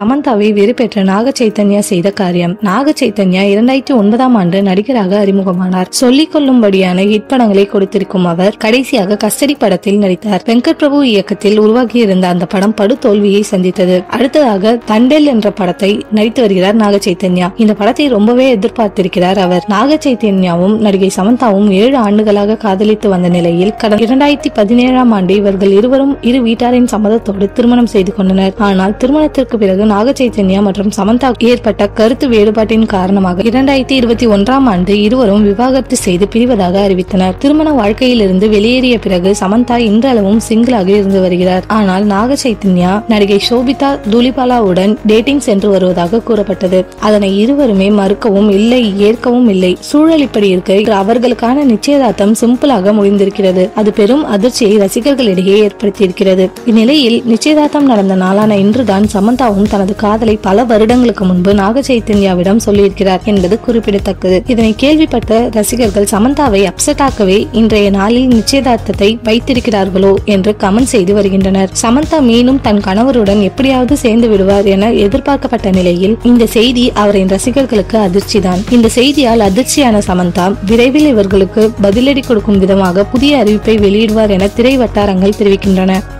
சமந்தாவை வெறுப்பேற்ற நாக சைத்தன்யா செய்த காரியம் நாக சைத்தன்யா இரண்டாயிரத்தி ஒன்பதாம் ஆண்டு நடிகராக அறிமுகமானார் சொல்லிக் கொள்ளும்படியான ஹிட் படங்களை கொடுத்திருக்கும் அவர் கடைசியாக கஸ்டடி படத்தில் நடித்தார் வெங்கட் பிரபு இயக்கத்தில் உருவாகியிருந்த அந்த படம் படு தோல்வியை சந்தித்தது அடுத்ததாக தண்டேல் என்ற படத்தை நடித்து வருகிறார் நாக சைத்தன்யா இந்த படத்தை ரொம்பவே எதிர்பார்த்திருக்கிறார் அவர் நாக சைத்தன்யாவும் நடிகை சமந்தாவும் ஏழு ஆண்டுகளாக காதலித்து வந்த நிலையில் கடந்த இரண்டாயிரத்தி பதினேழாம் ஆண்டு இவர்கள் இருவரும் இரு வீட்டாரின் சம்மதத்தோடு திருமணம் செய்து கொண்டனர் ஆனால் திருமணத்திற்கு பிறகு நாக சைத்தன்யா மற்றும் சமந்தா ஏற்பட்ட கருத்து வேறுபாட்டின் காரணமாக இரண்டாயிரத்தி இருபத்தி ஒன்றாம் ஆண்டு இருவரும் விவாகரத்து செய்து பிரிவதாக அறிவித்தனர் திருமண வாழ்க்கையிலிருந்து வெளியேறிய பிறகு சமந்தா இன்றளவும் சிங்கிளாக இருந்து வருகிறார் ஆனால் நாக சைத்தன்யா நடிகை சோபிதா தூலிபாலாவுடன் டேட்டிங் சென்று வருவதாக கூறப்பட்டது அதனை இருவருமே மறுக்கவும் இல்லை ஏற்கவும் இல்லை சூழல் இப்படி இருக்க அவர்களுக்கான நிச்சயதார்த்தம் சிம்பிளாக முடிந்திருக்கிறது அது பெரும் அதிர்ச்சியை ரசிகர்களிடையே ஏற்படுத்தியிருக்கிறது இந்நிலையில் நிச்சயதார்த்தம் நடந்த நாளான இன்றுதான் சமந்தாவும் தனது காதலை பல வருடங்களுக்கு முன்பு நாக சைத்தன்யாவிடம் சொல்லியிருக்கிறார் என்பது குறிப்பிடத்தக்கது இதனை கேள்விப்பட்ட ரசிகர்கள் சமந்தாவை அப்செட் ஆக்கவே இன்றைய நாளில் நிச்சயதார்த்தத்தை வைத்திருக்கிறார்களோ என்று கமெண்ட் செய்து வருகின்றனர் சமந்தா மீண்டும் தன் கணவருடன் எப்படியாவது சேர்ந்து விடுவார் என எதிர்பார்க்கப்பட்ட நிலையில் இந்த செய்தி அவரின் ரசிகர்களுக்கு அதிர்ச்சிதான் இந்த செய்தியால் அதிர்ச்சியான சமந்தா விரைவில் இவர்களுக்கு பதிலடி கொடுக்கும் விதமாக புதிய அறிவிப்பை வெளியிடுவார் என திரை வட்டாரங்கள் தெரிவிக்கின்றன